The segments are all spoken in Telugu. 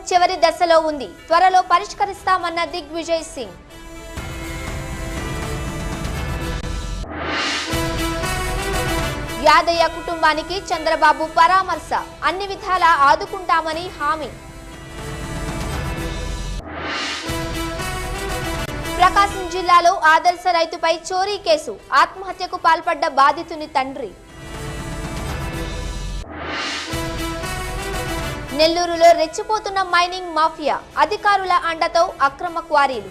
చివరి దశలో ఉంది త్వరలో పరిష్కరిస్తామన్న దిగ్విజయ్ సింగ్ యాదయ్య కుటుంబానికి చంద్రబాబు పరామర్శ అన్ని విధాలా ఆదుకుంటామని హామీ ప్రకాశం జిల్లాలో ఆదర్శ రైతుపై చోరీ కేసు ఆత్మహత్యకు పాల్పడ్డ బాధితుని తండ్రి నెల్లూరులో రెచ్చిపోతున్న మైనింగ్ మాఫియా అధికారుల అండతో అక్రమ క్వారీలు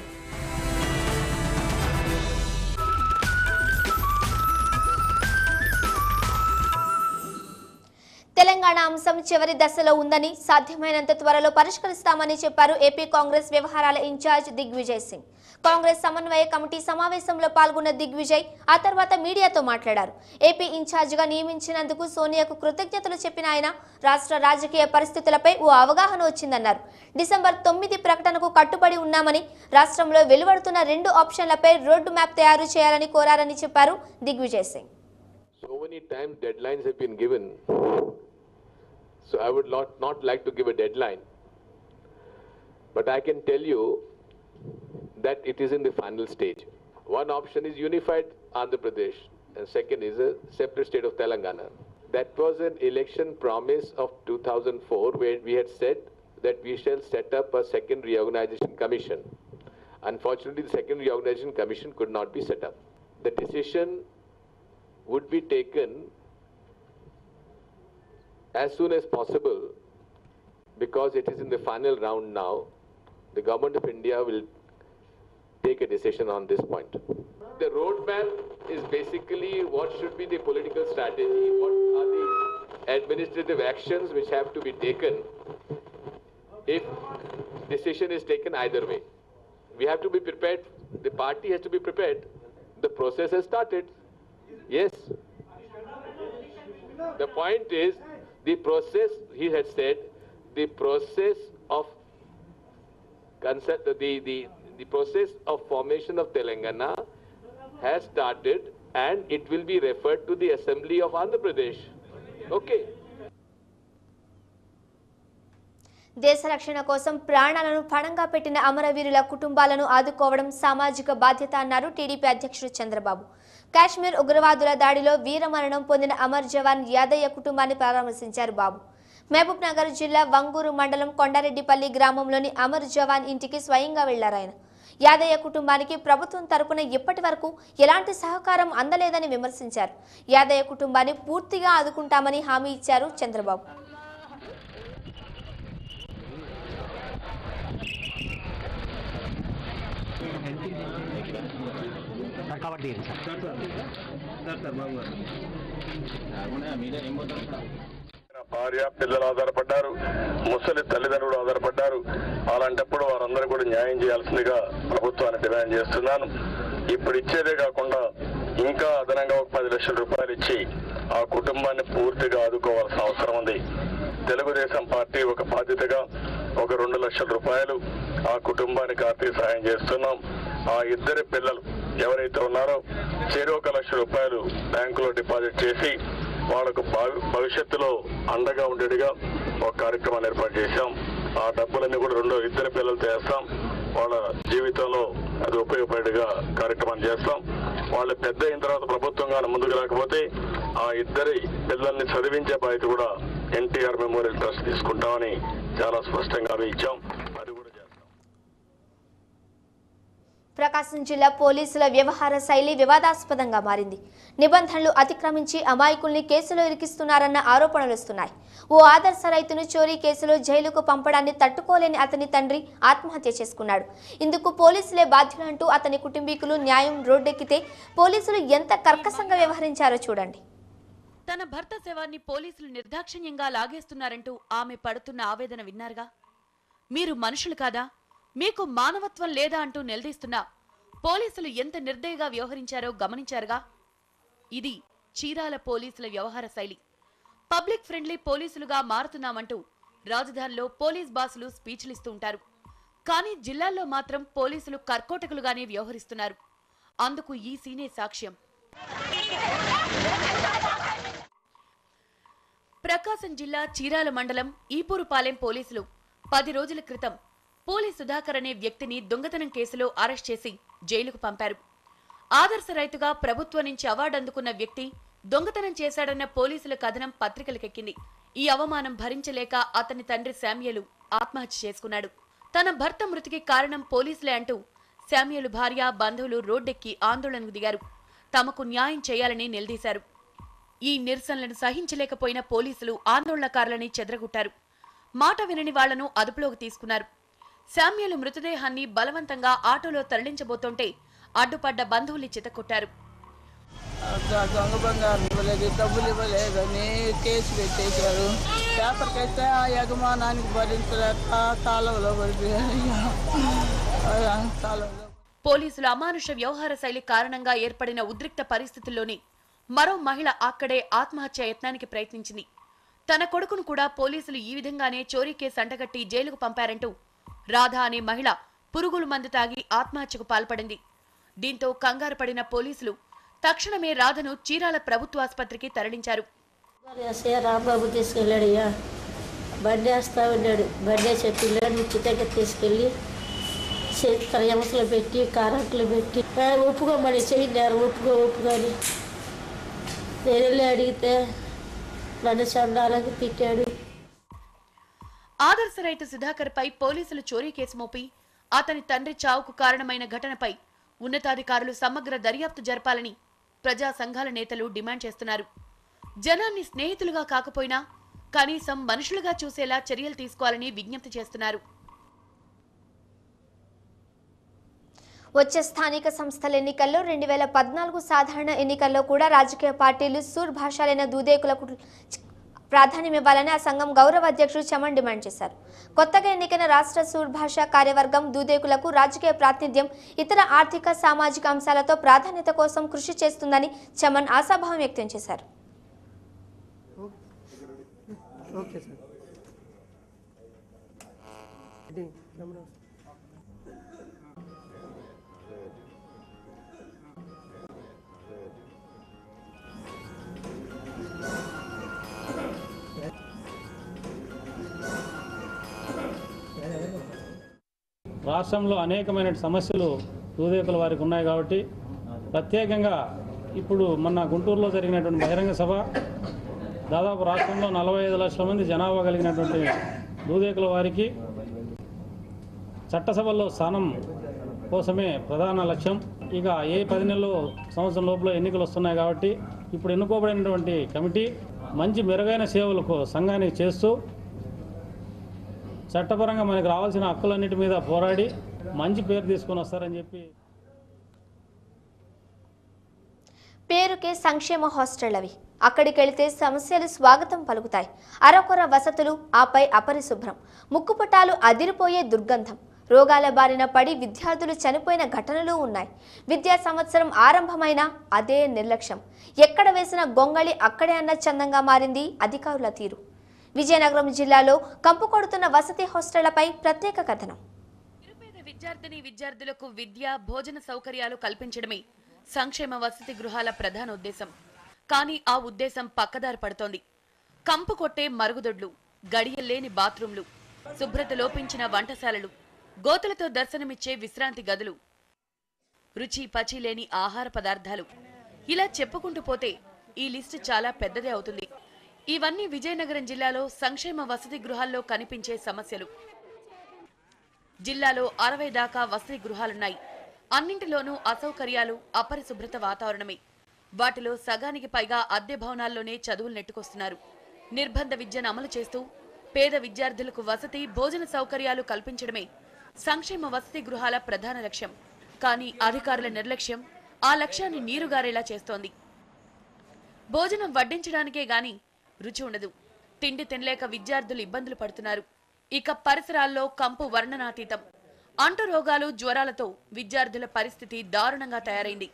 తెలంగాణ అంశం చివరి దశలో ఉందని సాధ్యమైనంత త్వరలో పరిష్కరిస్తామని చెప్పారు ఏపీ కాంగ్రెస్ వ్యవహారాల ఇన్ఛార్జ్ దిగ్విజయ్ సింగ్ కాంగ్రెస్ సమన్వయ కమిటీ సమావేశంలో పాల్గొన్న దిగ్విజయ్ ఆ తర్వాత మీడియాతో మాట్లాడారు ఏపీ ఇన్ఛార్జిగా నియమించినందుకు సోనియాకు కృతజ్ఞతలు చెప్పిన ఆయన రాష్ట్ర రాజకీయ పరిస్థితులపై ఓ అవగాహన వచ్చిందన్నారు డిసెంబర్ తొమ్మిది ప్రకటనకు కట్టుబడి ఉన్నామని రాష్ట్రంలో వెలువడుతున్న రెండు ఆప్షన్లపై రోడ్డు మ్యాప్ తయారు చేయాలని కోరారని చెప్పారు Digvijay Singh So many times deadlines have been given. So I would not, not like to give a deadline. But I can tell you that it is in the final stage. One option is unified Andhra Pradesh, and second is a separate state of Telangana. That was an election promise of 2004 where we had said that we shall set up a second reorganization commission. Unfortunately, the second reorganization commission could not be set up. The decision would be taken as soon as possible because it is in the final round now. The government of India will take a decision on this point. The roadmap is basically what should be the political strategy, what are the administrative actions which have to be taken if decision is taken either way. We have to be prepared, the party has to be prepared. The process has started. Yes. The point is, the process, he had said, the process of consent, the, the, the process of formation of Telangana has started and it will be referred to the Assembly of Andhra Pradesh. Okay. దేశ రక్షణ కోసం ప్రాణాలను పణంగా పెట్టిన అమరవీరుల కుటుంబాలను ఆదుకోవడం సామాజిక బాధ్యత అన్నారు టీడీపీ అధ్యక్షుడు చంద్రబాబు కాశ్మీర్ ఉగ్రవాదుల దాడిలో వీరమరణం పొందిన అమర్ జవాన్ యాదయ్య కుటుంబాన్ని పరామర్శించారు బాబు మహబూబ్ నగర్ జిల్లా వంగూరు మండలం కొండారెడ్డిపల్లి గ్రామంలోని అమర్ జవాన్ ఇంటికి స్వయంగా వెళ్లారు ఆయన యాదయ్య కుటుంబానికి ప్రభుత్వం తరపున ఇప్పటి వరకు ఎలాంటి సహకారం అందలేదని విమర్శించారు యాదయ్య కుటుంబాన్ని పూర్తిగా ఆదుకుంటామని హామీ ఇచ్చారు చంద్రబాబు కవర్ తీయండి సార్ భార్య పిల్లలు ఆధారపడ్డారు ముసలి తల్లిదండ్రులు ఆధారపడ్డారు అలాంటప్పుడు వారందరూ కూడా న్యాయం చేయాల్సిందిగా ప్రభుత్వాన్ని డిమాండ్ చేస్తున్నాను ఇప్పుడు ఇచ్చేదే కాకుండా ఇంకా అదనంగా ఒక పది లక్షల రూపాయలు ఇచ్చి ఆ కుటుంబాన్ని పూర్తిగా ఆదుకోవాల్సిన అవసరం ఉంది తెలుగుదేశం పార్టీ ఒక బాధ్యతగా ఒక రెండు లక్షల రూపాయలు ఆ కుటుంబానికి ఆర్థిక సహాయం చేస్తున్నాం ఆ ఇద్దరి పిల్లలు ఎవరైతే ఉన్నారో చెరు ఒక లక్ష రూపాయలు బ్యాంకులో డిపాజిట్ చేసి వాళ్ళకు భవి- భవిష్యత్తులో అండగా ఉండేట్టుగా ఒక కార్యక్రమాన్ని ఏర్పాటు చేశాం ఆ డబ్బులన్నీ కూడా రెండు ఇద్దరు పిల్లలతో వేస్తాం వాళ్ళ జీవితంలో అది ఉపయోగపడేట్టుగా కార్యక్రమాన్ని చేస్తాం వాళ్ళు పెద్ద అయిన తర్వాత ప్రభుత్వంగా ముందుకు రాకపోతే ఆ ఇద్దరి పిల్లల్ని చదివించే బాధ్యత కూడా ఎన్టీఆర్ మెమోరియల్ ట్రస్ట్ తీసుకుంటామని చాలా స్పష్టంగా హామీ ఇచ్చాం అది కూడా చేస్తాం ప్రకాశం జిల్లా పోలీసుల వ్యవహార శైలి వివాదాస్పదంగా మారింది నిబంధనలు అతిక్రమించి అమాయకుల్ని కేసులో ఇరికిస్తున్నారన్న ఆరోపణలు వస్తున్నాయి ఓ ఆదర్శ రైతును చోరీ కేసులో జైలుకు పంపడాన్ని తట్టుకోలేని అతని తండ్రి ఆత్మహత్య చేసుకున్నాడు ఇందుకు పోలీసులే బాధ్యులంటూ అతని కుటుంబీకులు న్యాయం రోడ్డెక్కితే పోలీసులు ఎంత కర్కశంగా వ్యవహరించారో చూడండి తన భర్త శవాన్ని పోలీసులు నిర్దాక్షిణ్యంగా లాగేస్తున్నారంటూ ఆమె పడుతున్న ఆవేదన విన్నారుగా మీరు మనుషులు కాదా మీకు మానవత్వం లేదా అంటూ నిలదీస్తున్నా పోలీసులు ఎంత నిర్దయగా వ్యవహరించారో గమనించారుగా ఇది చీరాల పోలీసుల వ్యవహార శైలి పబ్లిక్ ఫ్రెండ్లీ పోలీసులుగా మారుతున్నామంటూ రాజధానిలో పోలీస్ బాసులు స్పీచ్లిస్తూ ఉంటారు కానీ జిల్లాల్లో మాత్రం పోలీసులు కర్కోటకులుగానే వ్యవహరిస్తున్నారు అందుకు ఈ సీనే సాక్ష్యం ప్రకాశం జిల్లా చీరాల మండలం ఈపూరుపాలెం పోలీసులు పది రోజుల క్రితం పూలి సుధాకర్ అనే వ్యక్తిని దొంగతనం కేసులో అరెస్ట్ చేసి జైలుకు పంపారు ఆదర్శ రైతుగా ప్రభుత్వం నుంచి అవార్డు అందుకున్న వ్యక్తి దొంగతనం చేశాడన్న పోలీసుల కథనం పత్రికలకెక్కింది ఈ అవమానం భరించలేక అతని తండ్రి శామ్యలు ఆత్మహత్య చేసుకున్నాడు తన భర్త మృతికి కారణం పోలీసులే అంటూ శామ్యలు భార్య బంధువులు రోడ్డెక్కి ఆందోళనకు దిగారు తమకు న్యాయం చేయాలని నిలదీశారు ఈ నిరసనలను సహించలేకపోయిన పోలీసులు ఆందోళనకారులని చెదరగొట్టారు మాట వినని వాళ్లను అదుపులోకి తీసుకున్నారు శామ్యులు మృతదేహాన్ని బలవంతంగా ఆటోలో తరలించబోతుంటే అడ్డుపడ్డ బంధువుల్ని చితకొట్టారు ద- దొంగ బంగారం ఇవ్వలేదు డబ్బులు ఇవ్వలేదని కేసు పెట్టేశారు పేపర్కైతే ఆ యజమానానికి భరించలేక కాలువలో పడిపోయాయ్యా కాలువలో పోలీసుల అమానుష వ్యవహార శైలి కారణంగా ఏర్పడిన ఉద్రిక్త పరిస్థితుల్లోనే మరో మహిళ అక్కడే ఆత్మహత్య యత్నానికి ప్రయత్నించింది తన కొడుకును కూడా పోలీసులు ఈ విధంగానే చోరీ కేసు అంటగట్టి జైలుకు పంపారంటూ రాధ అనే మహిళ పురుగుల మందు తాగి ఆత్మహత్యకు పాల్పడింది దీంతో కంగారు పడిన పోలీసులు తక్షణమే రాధను చీరాల ప్రభుత్వ ఆసుపత్రికి తరలించారు మరి ఎస్ఐ రాంబాబు తీసుకెళ్ళాడయ్యా బండి వేస్తా ఉన్నాడు బండి చెప్పిల్లాడు ఉచితంగా తీసుకెళ్ళి చేతికర ఎమసలు పెట్టి కారంట్లు పెట్టి "ఆ, ఒప్పుకోమని చెయ్యినారు ఒప్పుకో ఒప్పుకొని నేను వెళ్ళి అడిగితే నన్ను చండాలని తిట్టాడు ఆదర్శ రైతు సుధాకర్ పై పోలీసులు చోరీ కేసు మోపి అతని తండ్రి చావుకు కారణమైన ఘటనపై ఉన్నతాధికారులు సమగ్ర దర్యాప్తు జరపాలని ప్రజా సంఘాల నేతలు డిమాండ్ చేస్తున్నారు జనాన్ని స్నేహితులుగా కాకపోయినా కనీసం మనుషులుగా చూసేలా చర్యలు తీసుకోవాలని విజ్ఞప్తి చేస్తున్నారు వచ్చే స్థానిక సంస్థల ఎన్నికల్లో రెండు వేల పద్నాలుగు సాధారణ ఎన్నికల్లో కూడా రాజకీయ పార్టీలు సూర్ భాషలైన దూదేకులకు ప్రాధాన్యం ఇవ్వాలని ఆ సంఘం గౌరవ అధ్యక్షుడు చమన్ డిమాండ్ చేశారు కొత్తగా ఎన్నికైన రాష్ట్ర సూర్ భాష కార్యవర్గం దూదేకులకు రాజకీయ ప్రాతినిధ్యం ఇతర ఆర్థిక సామాజిక అంశాలతో ప్రాధాన్యత కోసం కృషి చేస్తుందని చమన్ ఆశాభావం వ్యక్తం చేశారు ఓకే సార్ ఇది రమణ రాష్ట్రంలో అనేకమైన సమస్యలు దూదేకుల వారికి ఉన్నాయి కాబట్టి ప్రత్యేకంగా ఇప్పుడు మొన్న గుంటూరులో జరిగినటువంటి బహిరంగ సభ దాదాపు రాష్ట్రంలో నలభై ఐదు లక్షల మంది జనాభా కలిగినటువంటి దూదేకుల వారికి చట్టసభల్లో స్థానం కోసమే ప్రధాన లక్ష్యం ఇక ఏ పది నెలలు సంవత్సరం లోపల ఎన్నికలు వస్తున్నాయి కాబట్టి ఇప్పుడు ఎన్నుకోబడినటువంటి కమిటీ మంచి మెరుగైన సేవలకు సంఘానికి చేస్తూ చట్టపరంగా మనకు రావాల్సిన హక్కులన్నిటి మీద పోరాడి మంచి పేరు తీసుకొని వస్తారని చెప్పి పేరుకే సంక్షేమ హాస్టల్ అవి అక్కడికి వెళితే సమస్యలు స్వాగతం పలుకుతాయి అరకొర వసతులు ఆపై అపరిశుభ్రం ముక్కుపుటాలు అదిరిపోయే దుర్గంధం రోగాల బారిన పడి విద్యార్థులు చనిపోయిన ఘటనలు ఉన్నాయి విద్యా సంవత్సరం ఆరంభమైన అదే నిర్లక్ష్యం ఎక్కడ వేసిన గొంగళి అక్కడే అన్న చందంగా మారింది అధికారుల తీరు విజయనగరం జిల్లాలో కంపు కొడుతున్న వసతి హాస్టళ్లపై ప్రత్యేక కథనం నిరుపేద విద్యార్థిని విద్యార్థులకు విద్య భోజన సౌకర్యాలు కల్పించడమే సంక్షేమ వసతి గృహాల ప్రధాన ఉద్దేశం కానీ ఆ ఉద్దేశం పక్కదారి పడుతోంది కంపు కొట్టే మరుగుదొడ్లు గడియల్లేని బాత్రూంలు శుభ్రత లోపించిన వంటశాలలు గోతులతో దర్శనమిచ్చే విశ్రాంతి గదులు రుచి పచి లేని ఆహార పదార్థాలు ఇలా చెప్పుకుంటూ పోతే ఈ లిస్టు చాలా పెద్దదే అవుతుంది ఇవన్నీ విజయనగరం జిల్లాలో సంక్షేమ వసతి గృహాల్లో కనిపించే సమస్యలు జిల్లాలో అరవై దాకా వసతి గృహాలున్నాయి అన్నింటిలోనూ అసౌకర్యాలు అపరిశుభ్రత వాతావరణమే వాటిలో సగానికి పైగా అద్దె భవనాల్లోనే చదువులు నెట్టుకొస్తున్నారు నిర్బంధ విద్యను అమలు చేస్తూ పేద విద్యార్థులకు వసతి భోజన సౌకర్యాలు కల్పించడమే సంక్షేమ వసతి గృహాల ప్రధాన లక్ష్యం కానీ అధికారుల నిర్లక్ష్యం ఆ లక్ష్యాన్ని నీరుగారేలా చేస్తోంది భోజనం వడ్డించడానికే గాని రుచి ఉండదు తిండి తినలేక విద్యార్థులు ఇబ్బందులు పడుతున్నారు ఇక పరిసరాల్లో కంపు వర్ణనాతీతం అంటు రోగాలు జ్వరాలతో విద్యార్థుల పరిస్థితి దారుణంగా తయారైంది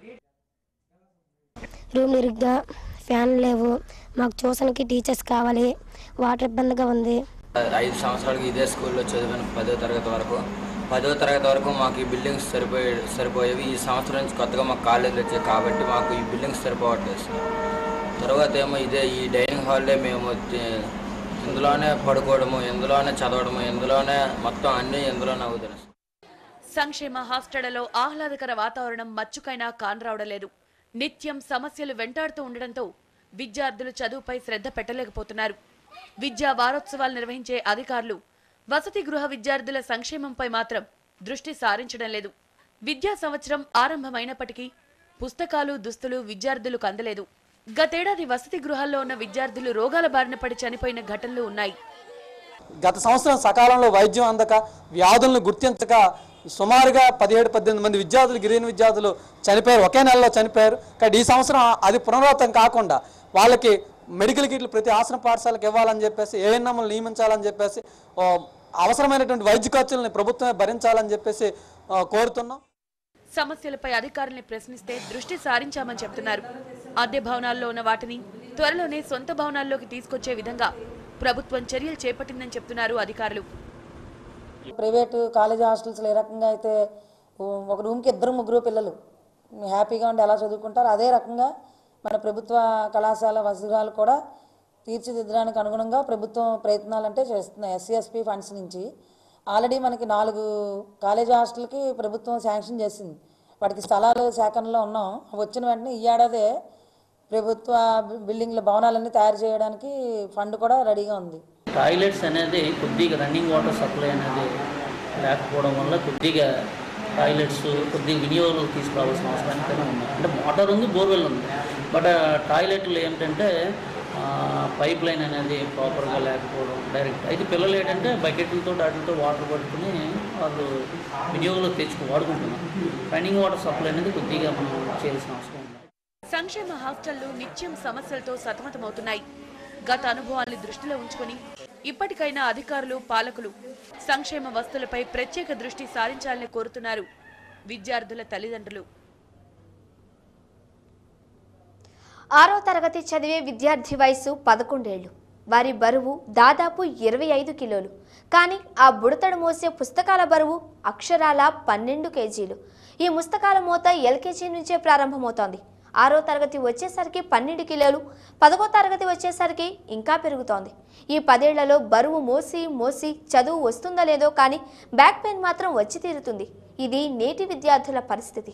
రూమ్ ఇరుగ్గా ఫ్యాన్ లేవు మాకు ట్యూషన్కి టీచర్స్ కావాలి వాటర్ ఇబ్బందిగా ఉంది ఐదు సంవత్సరాలకి ఇదే స్కూల్లో చదివాను పదో తరగతి వరకు పదో తరగతి వరకు మాకు ఈ బిల్డింగ్స్ సరిపోయే సరిపోయేవి ఈ సంవత్సరం నుంచి కొత్తగా మాకు కాలేజీలు వచ్చాయి కాబట్టి మాకు ఈ బిల్డింగ్స్ సరిపోవట్లేదు సార్ తర్వాత ఏమో ఇదే ఈ డైనింగ్ హాల్లో మేము తి- ఇందులోనే పడుకోవడము ఇందులోనే చదవడము ఇందులోనే మొత్తం అన్నీ ఇందులోనే అవుతుంది సంక్షేమ హాస్టళ్లలో ఆహ్లాదకర వాతావరణం మచ్చుకైనా కానరావడం లేదు నిత్యం సమస్యలు వెంటాడుతూ ఉండడంతో విద్యార్థులు చదువుపై శ్రద్ధ పెట్టలేకపోతున్నారు విద్యా వారోత్సవాలు నిర్వహించే అధికారులు వసతి గృహ విద్యార్థుల సంక్షేమంపై మాత్రం దృష్టి సారించడం లేదు విద్యా సంవత్సరం ఆరంభమైనప్పటికీ పుస్తకాలు దుస్తులు విద్యార్థులకు అందలేదు గతేడాది వసతి గృహాల్లో ఉన్న విద్యార్థులు రోగాల బారిన పడి చనిపోయిన ఘటనలు ఉన్నాయి గత సంవత్సరం సకాలంలో వైద్యం అందక వ్యాధులను గుర్తించక సుమారుగా పదిహేడు పద్దెనిమిది మంది విద్యార్థులు గిరిజన విద్యార్థులు చనిపోయారు ఒకే నెలలో చనిపోయారు కానీ ఈ సంవత్సరం అది పునరావృతం కాకుండా వాళ్ళకి మెడికల్ కిట్లు ప్రతి ఆశ్రమ పాఠశాలకు ఇవ్వాలని చెప్పేసి ఏఎన్ఎంలు నియమించాలని చెప్పేసి ఓ, అవసరమైనటువంటి వైద్య ఖర్చులని ప్రభుత్వమే భరించాలని చెప్పేసి ఆ, కోరుతున్నాం సమస్యలపై అధికారుల్ని ప్రశ్నిస్తే దృష్టి సారించామని చెప్తున్నారు అద్దె భవనాల్లో ఉన్న వాటిని త్వరలోనే సొంత భవనాల్లోకి తీసుకొచ్చే విధంగా ప్రభుత్వం చర్యలు చేపట్టిందని చెప్తున్నారు అధికారులు ప్రైవేటు కాలేజ్ హాస్టల్స్లో ఏ రకంగా అయితే ఓ- ఒక రూమ్కి ఇద్దరు ముగ్గురు పిల్లలు హ్యాపీగా ఉండి ఎలా చదువుకుంటారు అదే రకంగా మన ప్రభుత్వ కళాశాల వసతిగృహాలు కూడా తీర్చిదిద్దడానికి అనుగుణంగా ప్రభుత్వం ప్రయత్నాలు అంటే చేస్తున్నాయి ఎస్సీ ఎస్పీ ఫండ్స్ నుంచి ఆల్రెడీ మనకి నాలుగు కాలేజ్ హాస్టల్కి ప్రభుత్వం శాంక్షన్ చేసింది వాటికి స్థలాలు సేకరణలో ఉన్నాం వచ్చిన వెంటనే ఈ ఏడాదే ప్రభుత్వ బిల్డింగ్ల భవనాలన్నీ తయారు చేయడానికి ఫండ్ కూడా రెడీగా ఉంది టాయిలెట్స్ అనేది కొద్దిగా రన్నింగ్ వాటర్ సప్లై అనేది లేకపోవడం వల్ల కొద్దిగా టాయిలెట్స్ కొద్దిగా వినియోగం తీసుకురావాల్సిన అవసరం అయితే ఉంది అంటే మోటార్ ఉంది బోర్వెల్ ఉంది బట్ టాయిలెట్లు ఏమిటంటే పైప్ లైన్ అనేది ప్రాపర్గా లేకపోవడం డైరెక్ట్ అయితే పిల్లలు ఏంటంటే బకెట్లతో వాటితో వాటర్ పట్టుకుని వాళ్ళు వినియోగంలో తెచ్చుకు వాడుకుంటున్నారు రన్నింగ్ వాటర్ సప్లై అనేది కొద్దిగా మనం చేయాల్సిన అవసరం ఉంది సంక్షేమ హాస్టళ్లు నిత్యం సమస్యలతో సతమతమవుతున్నాయి గత అనుభవాల్ని దృష్టిలో ఉంచుకొని ఇప్పటికైనా అధికారులు పాలకులు సంక్షేమ వస్తువులపై ప్రత్యేక దృష్టి సారించాలని కోరుతున్నారు విద్యార్థుల తల్లిదండ్రులు ఆరో తరగతి చదివే విద్యార్థి వయసు పదకొండేళ్లు వారి బరువు దాదాపు ఇరవై ఐదు కిలోలు కానీ ఆ బుడతడు మోసే పుస్తకాల బరువు అక్షరాల పన్నెండు కేజీలు ఈ పుస్తకాల మోత ఎల్కేజీ నుంచే ప్రారంభమవుతోంది ఆరో తరగతి వచ్చేసరికి పన్నెండు కిలోలు పదకో తరగతి వచ్చేసరికి ఇంకా పెరుగుతోంది ఈ పదేళ్లలో బరువు మోసి మోసి చదువు వస్తుందో లేదో కానీ బ్యాక్ పెయిన్ మాత్రం వచ్చి తీరుతుంది ఇది నేటి విద్యార్థుల పరిస్థితి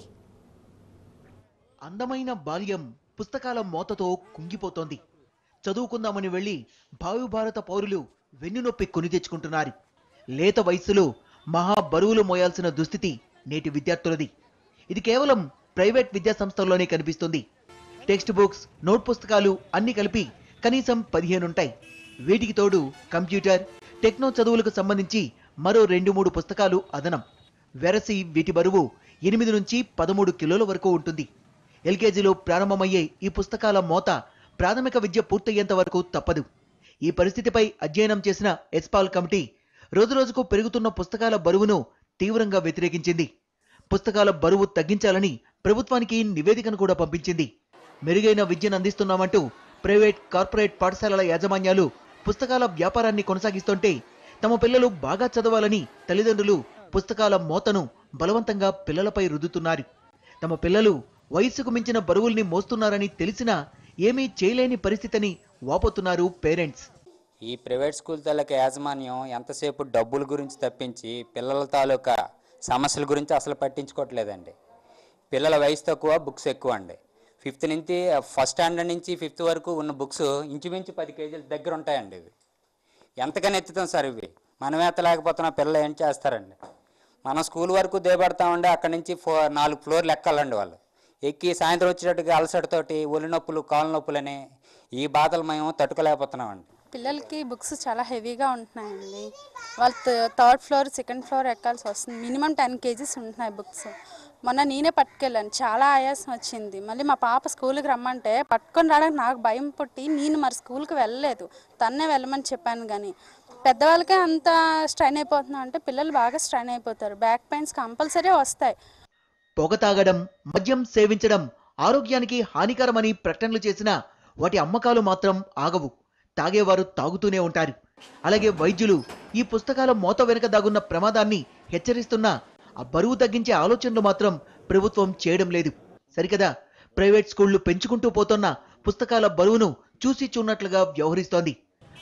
అందమైన బాల్యం పుస్తకాల మోతతో కుంగిపోతోంది చదువుకుందామని వెళ్ళి భావి భారత పౌరులు వెన్నునొప్పి కొని తెచ్చుకుంటున్నారు లేత వయస్సులో మహా బరువులు మోయాల్సిన దుస్థితి నేటి విద్యార్థులది ఇది కేవలం ప్రైవేట్ విద్యా సంస్థల్లోనే కనిపిస్తుంది టెక్స్ట్ బుక్స్ నోట్ పుస్తకాలు అన్ని కలిపి కనీసం పదిహేనుంటాయి వీటికి తోడు కంప్యూటర్ టెక్నో చదువులకు సంబంధించి మరో రెండు మూడు పుస్తకాలు అదనం వెరసి వీటి బరువు ఎనిమిది నుంచి పదమూడు కిలోల వరకు ఉంటుంది ఎల్కేజీలో ప్రారంభమయ్యే ఈ పుస్తకాల మోత ప్రాథమిక విద్య పూర్తయ్యేంత వరకు తప్పదు ఈ పరిస్థితిపై అధ్యయనం చేసిన ఎస్పాల్ కమిటీ రోజురోజుకు పెరుగుతున్న పుస్తకాల బరువును తీవ్రంగా వ్యతిరేకించింది పుస్తకాల బరువు తగ్గించాలని ప్రభుత్వానికి నివేదికను కూడా పంపించింది మెరుగైన విద్యను అందిస్తున్నామంటూ ప్రైవేట్ కార్పొరేట్ పాఠశాలల యాజమాన్యాలు పుస్తకాల వ్యాపారాన్ని కొనసాగిస్తుంటే తమ పిల్లలు బాగా చదవాలని తల్లిదండ్రులు పుస్తకాల మోతను బలవంతంగా పిల్లలపై రుద్దుతున్నారు తమ పిల్లలు వయస్సుకు మించిన బరువుల్ని మోస్తున్నారని తెలిసినా ఏమీ చేయలేని పరిస్థితిని వాపోతున్నారు పేరెంట్స్ ఈ ప్రైవేట్ స్కూల్ తాలూకా యాజమాన్యం ఎంతసేపు డబ్బుల గురించి తప్పించి పిల్లల తాలూకా సమస్యల గురించి అసలు పట్టించుకోవట్లేదండి పిల్లల వయసు తక్కువ బుక్స్ ఎక్కువ అండి ఫిఫ్త్ నుంచి ఫస్ట్ స్టాండర్డ్ నుంచి ఫిఫ్త్ వరకు ఉన్న బుక్స్ ఇంచుమించు పది కేజీల దగ్గర ఉంటాయండి ఇవి ఎంతకని ఎత్తుతాం సార్ ఇవి మనమే ఎత్తలేకపోతున్నా పిల్లలు ఏం చేస్తారండి మనం స్కూల్ వరకు దేబడతామండి అక్కడి నుంచి ఫో నాలుగు ఫ్లోర్లు ఎక్కాలండి వాళ్ళు ఎక్కి సాయంత్రం వచ్చేటట్టుగా అలసటతోటి ఒళ్ళు నొప్పులు కాళ్ళ నొప్పులని ఈ బాధలు మేము తట్టుకోలేకపోతున్నామండి పిల్లలకి బుక్స్ చాలా హెవీగా ఉంటున్నాయండి వాళ్ళు థర్డ్ ఫ్లోర్ సెకండ్ ఫ్లోర్ ఎక్కాల్సి వస్తుంది మినిమం టెన్ కేజీస్ ఉంటున్నాయి బుక్స్ మొన్న నేనే పట్టుకెళ్ళాను చాలా ఆయాసం వచ్చింది మళ్ళీ మా పాప స్కూల్కి రమ్మంటే పట్టుకొని రావడానికి నాకు భయం పుట్టి నేను మరి స్కూల్కి వెళ్ళలేదు తన్నే వెళ్ళమని చెప్పాను కానీ పెద్దవాళ్ళకే అంత స్ట్రైన్ అయిపోతున్నాం అంటే పిల్లలు బాగా స్ట్రైన్ అయిపోతారు బ్యాక్ పెయిన్స్ కంపల్సరీ వస్తాయి పొగ తాగడం మద్యం సేవించడం ఆరోగ్యానికి హానికరమని ప్రకటనలు చేసినా వాటి అమ్మకాలు మాత్రం ఆగవు తాగేవారు తాగుతూనే ఉంటారు అలాగే వైద్యులు ఈ పుస్తకాల మోత వెనుక దాగున్న ప్రమాదాన్ని హెచ్చరిస్తున్నా ఆ బరువు తగ్గించే ఆలోచనలు మాత్రం ప్రభుత్వం చేయడం లేదు సరికదా ప్రైవేట్ స్కూళ్లు పెంచుకుంటూ పోతున్న పుస్తకాల బరువును చూసి చూన్నట్లుగా వ్యవహరిస్తోంది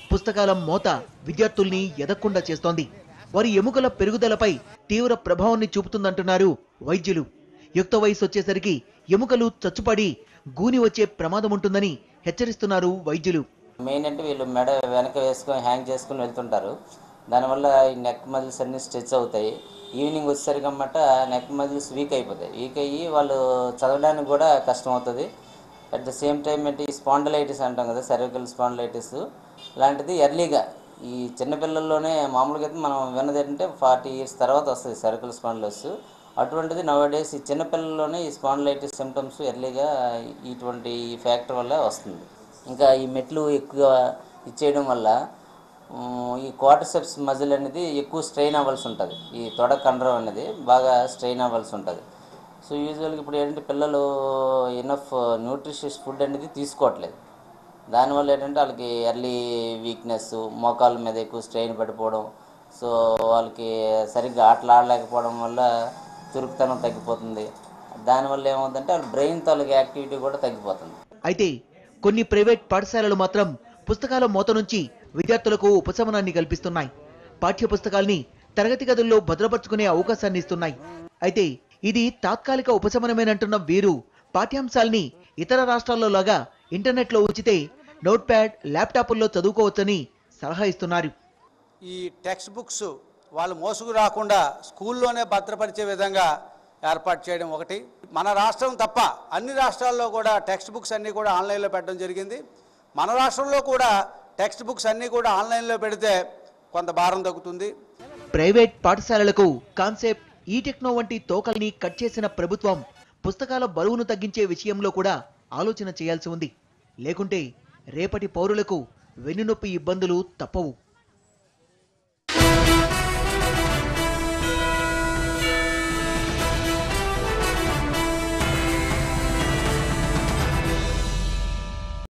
పుస్తకాల మోత విద్యార్థుల్ని ఎదక్కుండా చేస్తోంది వారి ఎముకల పెరుగుదలపై తీవ్ర ప్రభావాన్ని చూపుతుందంటున్నారు వైద్యులు యుక్త వయసు వచ్చేసరికి ఎముకలు చచ్చుపడి గూని వచ్చే ప్రమాదం ఉంటుందని హెచ్చరిస్తున్నారు వైద్యులు మెయిన్ అంటే వీళ్ళు మెడ వెనక వేసుకొని హ్యాంగ్ చేసుకుని వెళ్తుంటారు దానివల్ల ఈ నెక్ మజిల్స్ అన్ని స్ట్రెచ్ అవుతాయి ఈవినింగ్ వచ్చేసరికి అన్నమాట నెక్ మజిల్స్ వీక్ అయిపోతాయి వీక్ అయ్యి వాళ్ళు చదవడానికి కూడా కష్టం అవుతుంది అట్ ద సేమ్ టైం ఏంటి స్పాండలైటిస్ అంటాం కదా సర్వికల్ స్పాండలైటిస్ లాంటిది ఎర్లీగా ఈ చిన్నపిల్లల్లోనే మామూలుగా అయితే మనం విన్నది ఏంటంటే ఫార్టీ ఇయర్స్ తర్వాత వస్తుంది సర్వికల్ స్పాండలైటిస్ అటువంటిది నవ్ డేస్ ఈ చిన్నపిల్లల్లోనే ఈ స్పాండలైటిస్ సిమ్టమ్స్ ఎర్లీగా ఇటువంటి ఈ ఫ్యాక్టర్ వల్ల వస్తుంది ఇంకా ఈ మెట్లు ఎక్కువ ఇచ్చేయడం వల్ల ఉమ్, ఈ క్వార్టర్సెప్స్ మజిల్ అనేది ఎక్కువ స్ట్రెయిన్ అవ్వాల్సి ఉంటుంది ఈ తొడ కండరం అనేది బాగా స్ట్రెయిన్ అవ్వాల్సి ఉంటుంది సో యూజువల్గా ఇప్పుడు ఏంటంటే పిల్లలు ఎనఫ్ న్యూట్రిషియస్ ఫుడ్ అనేది తీసుకోవట్లేదు దానివల్ల ఏంటంటే వాళ్ళకి ఎర్లీ వీక్నెస్ మోకాళ్ళ మీద ఎక్కువ స్ట్రెయిన్ పడిపోవడం సో వాళ్ళకి సరిగ్గా ఆటలు ఆడలేకపోవడం వల్ల చురుకుతనం తగ్గిపోతుంది దానివల్ల ఏమవుతుందంటే వాళ్ళ బ్రెయిన్ తాలూకు యాక్టివిటీ కూడా తగ్గిపోతుంది అయితే కొన్ని ప్రైవేట్ పాఠశాలలు మాత్రం పుస్తకాల మోత నుంచి విద్యార్థులకు ఉపశమనాన్ని కల్పిస్తున్నాయి పాఠ్య పుస్తకాల్ని తరగతి గదుల్లో భద్రపరుచుకునే అవకాశాన్ని ఇస్తున్నాయి అయితే ఇది తాత్కాలిక ఉపశమనమేనంటున్న వీరు పాఠ్యాంశాల్ని ఇతర రాష్ట్రాల్లో లాగా ఇంటర్నెట్లో ఉంచితే నోట్ ప్యాడ్ ల్యాప్టాపుల్లో చదువుకోవచ్చని సలహా ఇస్తున్నారు ఈ టెక్స్ట్ బుక్స్ వాళ్ళు మోసుకు రాకుండా స్కూల్లోనే భద్రపరిచే విధంగా ఏర్పాటు చేయడం ఒకటి మన రాష్ట్రం తప్ప అన్ని రాష్ట్రాల్లో కూడా టెక్స్ట్ బుక్స్ అన్నీ కూడా ఆన్లైన్లో పెట్టడం జరిగింది మన రాష్ట్రంలో కూడా టెక్స్ట్ బుక్స్ అన్నీ కూడా ఆన్లైన్లో పెడితే కొంత భారం తగ్గుతుంది ప్రైవేట్ పాఠశాలలకు కాన్సెప్ట్ ఈ టెక్నో వంటి తోకల్ని కట్ చేసిన ప్రభుత్వం పుస్తకాల బరువును తగ్గించే విషయంలో కూడా ఆలోచన చేయాల్సి ఉంది లేకుంటే రేపటి పౌరులకు వెన్నునొప్పి ఇబ్బందులు తప్పవు